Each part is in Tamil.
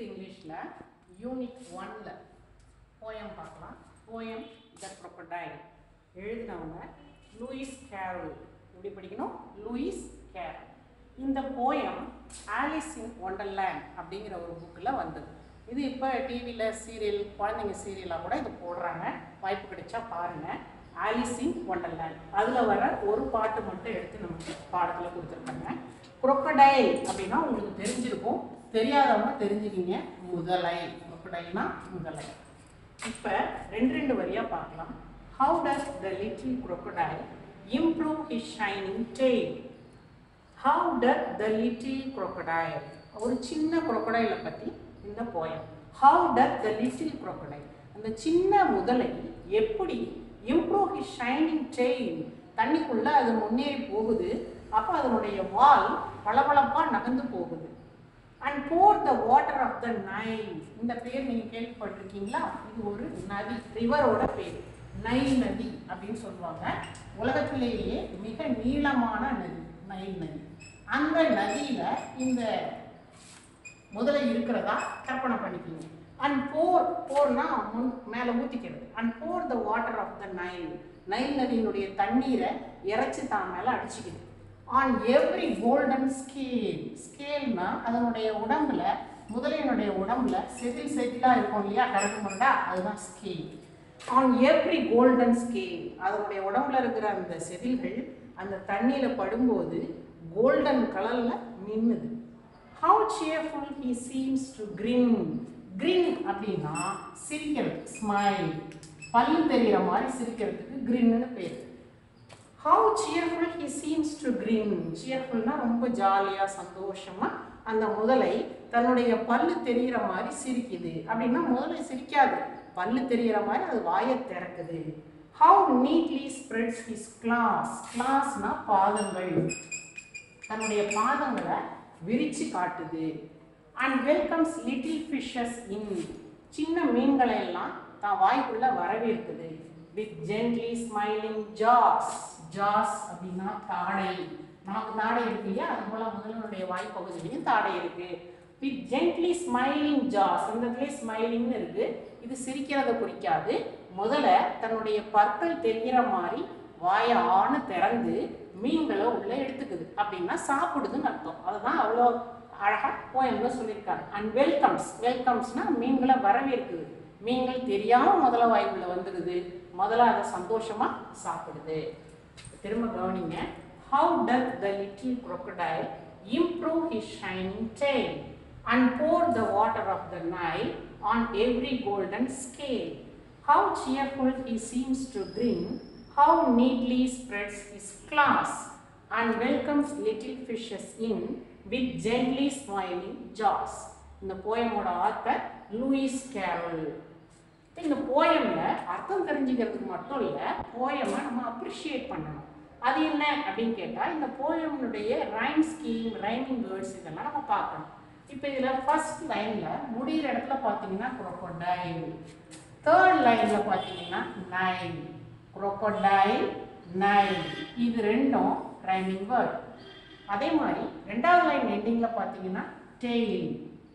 இங்கிலீஷில் யூனிட் ஒன்ல போயம் பார்க்கலாம் போயம் த crocodile எழுதினவங்க லூயிஸ் கேரோல் எப்படி படிக்கணும் லூயிஸ் கேரோல் இந்த போயம் ஆலிஸ் இன் ஒண்டர்லேண்ட் அப்படிங்கிற ஒரு புக்கில் வந்தது இது இப்போ டிவியில் சீரியல் குழந்தைங்க சீரியலாக கூட இது போடுறாங்க வாய்ப்பு கிடைச்சா பாருங்கள் ஆலிஸ் இன் ஒண்டர்லேண்ட் அதில் வர ஒரு பாட்டு மட்டும் எடுத்து நமக்கு பாடத்தில் கொடுத்துருக்காங்க crocodile அப்படின்னா உங்களுக்கு தெரிஞ்சிருக்கும் தெரியாதவங்க தெரிஞ்சுக்கிங்க முதலை crocodileனா முதலை இப்போ ரெண்டு ரெண்டு வரியாக பார்க்கலாம் how does the little crocodile improve his shining tail how does the little crocodile ஒரு சின்ன crocodile பற்றி இந்த poem how does the little crocodile அந்த சின்ன முதலை எப்படி இம்ப்ரூவ் his ஷைனிங் tail தண்ணிக்குள்ள அது முன்னேறி போகுது அப்போ அதனுடைய வால் பளபளப்பாக நகர்ந்து போகுது and pour the water of the Nile இந்த பேர் நீங்கள் கேள்விப்பட்டிருக்கீங்களா இது ஒரு நதி ரிவரோட பேர் நைல் நதி அப்படின்னு சொல்லுவாங்க உலகத்திலேயே மிக நீளமான நதி நைல் நதி அந்த நதியில் இந்த முதல்ல இருக்கிறதா கற்பனை பண்ணிக்கிங்க அண்ட் போர் போர்னா முன் மேலே ஊற்றிக்கிறது and pour the water of the Nile Nile நதியினுடைய தண்ணீரை இறைச்சி தான் மேலே அடிச்சுக்குது ஆன் எவ்ரி கோல்டன் ஸ்கேல் ஸ்கேல்னா அதனுடைய உடம்புல முதலையினுடைய உடம்புல செதில் செதிலாக இருக்கும் இல்லையா கரடு முரடா அதுதான் scale on every golden scale அதனுடைய உடம்புல இருக்கிற அந்த செதில்கள் அந்த தண்ணியில் படும்போது கோல்டன் கலரில் மின்னுது how cheerful he seems to grin grin அப்படின்னா சிரிக்கிறது ஸ்மைல் பல்லு தெரிகிற மாதிரி சிரிக்கிறதுக்கு கிரின்னு பேர் how cheerful he seems to grin cheerfulனா ரொம்ப ஜாலியாக சந்தோஷமாக அந்த முதலை தன்னுடைய பல்லு தெரிகிற மாதிரி சிரிக்குது அப்படின்னா முதலை சிரிக்காது பல்லு தெரிகிற மாதிரி அது வாயை திறக்குது how neatly spreads his claws கிளாஸ்னா பாதங்கள் தன்னுடைய பாதங்களை விரிச்சு காட்டுது and welcomes little fishes in சின்ன மீன்களை எல்லாம் தான் வாய்க்குள்ள வரவேற்குது with gently smiling jaws jaws அப்படின்னா தாடை நமக்கு தாடை இருக்கு இல்லையா அது போல முதலனுடைய வாய்ப்பகுதியிலையும் தாடை இருக்கு வித் ஜென்ட்லி ஸ்மைலிங் ஜாஸ் இந்த இடத்துல ஸ்மைலிங்னு இருக்கு இது சிரிக்கிறத குறிக்காது முதல்ல தன்னுடைய பற்கள் தெரிகிற மாதிரி வாயை ஆணு திறந்து மீன்களை உள்ளே எடுத்துக்குது அப்படின்னா சாப்பிடுதுன்னு அர்த்தம் அதுதான் அவ்வளோ அழகாக போயம்ல சொல்லியிருக்காங்க அண்ட் வெல்கம்ஸ் வெல்கம்ஸ்னா மீன்களை வரவேற்குது மீன்கள் தெரியாம முதல்ல வாய்க்குள்ள வந்துடுது முதல்ல அதை சந்தோஷமா சாப்பிடுது திரும்ப கவனிங்க how does the little crocodile improve his shining tail and pour the water of the Nile on every golden scale how cheerful he seems to grin how neatly spreads his claws and welcomes little fishes in with gently smiling jaws இந்த போயமோட ஆத்தர் லூயிஸ் கேரோல் இந்த போயம்ல அர்த்தம் தெரிஞ்சுக்கிறதுக்கு மட்டும் இல்லை போயமை நம்ம அப்ரிஷியேட் பண்ணணும் அது என்ன அப்படின்னு கேட்டால் இந்த போயம்னுடைய ரைம் ஸ்கீம் ரைமிங் வேர்ட்ஸ் இதெல்லாம் நம்ம பார்க்கணும் இப்போ இதில் ஃபர்ஸ்ட் லைனில் முடிகிற இடத்துல பார்த்தீங்கன்னா crocodile தேர்ட் லைனில் பார்த்தீங்கன்னா நைல் crocodile நைல் இது ரெண்டும் ரைமிங் வேர்ட் அதே மாதிரி ரெண்டாவது லைன் எண்டிங்கில் பார்த்தீங்கன்னா டெய்ல்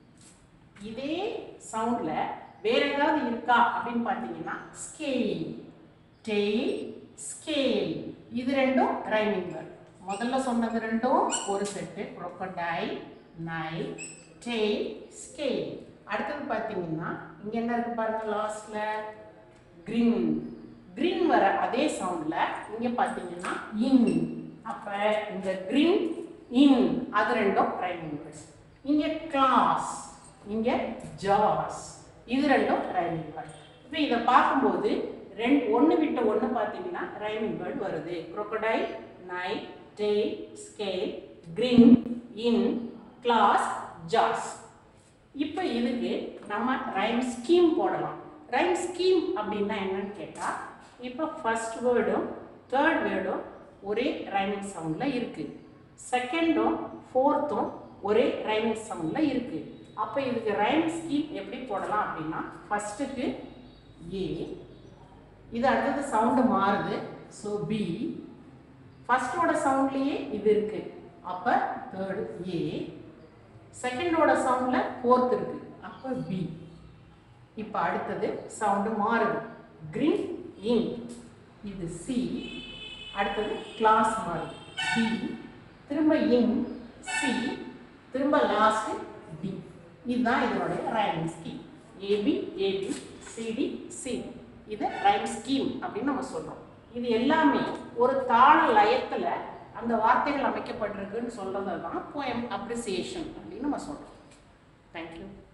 இதே சவுண்டில் வேற ஏதாவது இருக்கா அப்படின்னு பார்த்தீங்கன்னா ஸ்கேல் டெய்ல் ஸ்கேல் இது ரெண்டும் ரைமிங் வேர்ட் முதல்ல சொன்னது ரெண்டும் ஒரு set crocodile Nile tail scale அடுத்தது பார்த்தீங்கன்னா இங்கே என்ன இருக்கு பாருங்க லாஸ்ட்ல கிரின் கிரின் வர அதே சவுண்டில் இங்கே பார்த்தீங்கன்னா இன் அப்போ இந்த கிரின் இன் அது ரெண்டும் ரைமிங் வேர்ட்ஸ் இங்கே கிளாஸ் இங்கே ஜாஸ் இது ரெண்டும் ரைமிங் வேர்ட் இப்போ இதை பார்க்கும்போது ரெண்டு ஒன்று விட்டு ஒன்று பார்த்தீங்கன்னா ரைமிங் வேர்ட் வருது crocodile Nile tail scale grin in claws jaws இப்போ இதுக்கு நம்ம ரைம் ஸ்கீம் போடலாம் ரைம் ஸ்கீம் அப்படின்னா என்னன்னு கேட்டால் இப்போ ஃபர்ஸ்ட் வேர்டும் தேர்ட் வேர்டும் ஒரே ரைமிங் சவுண்டில் இருக்குது செகண்டும் ஃபோர்த்தும் ஒரே ரைமிங் சவுண்டில் இருக்குது அப்போ இதுக்கு ரைம் ஸ்கீம் எப்படி போடலாம் அப்படின்னா ஃபஸ்ட்டுக்கு ஏ இது அடுத்தது சவுண்டு மாறுது ஸோ பி ஃபஸ்ட்டோட சவுண்ட்லேயே இது இருக்குது அப்போ தேர்டு ஏ செகண்டோட சவுண்டில் ஃபோர்த் இருக்குது அப்போ இப்போ பி இப்போ அடுத்தது சவுண்டு மாறுது கிரீன் இன் இது சி அடுத்தது கிளாஸ் மாறுது பி திரும்ப இன் சி திரும்ப லாஸ்ட் டி இதுதான் இதனுடைய rhyming scheme AB AB CD CD இது ரைம் ஸ்கீம் அப்படின்னு நம்ம சொல்கிறோம் இது எல்லாமே ஒரு தாள லயத்தில் அந்த வார்த்தைகள் அமைக்கப்பட்டிருக்குன்னு சொல்கிறது தான் போயம் அப்ரிசியேஷன் அப்படின்னு நம்ம சொல்கிறோம் தேங்க்யூ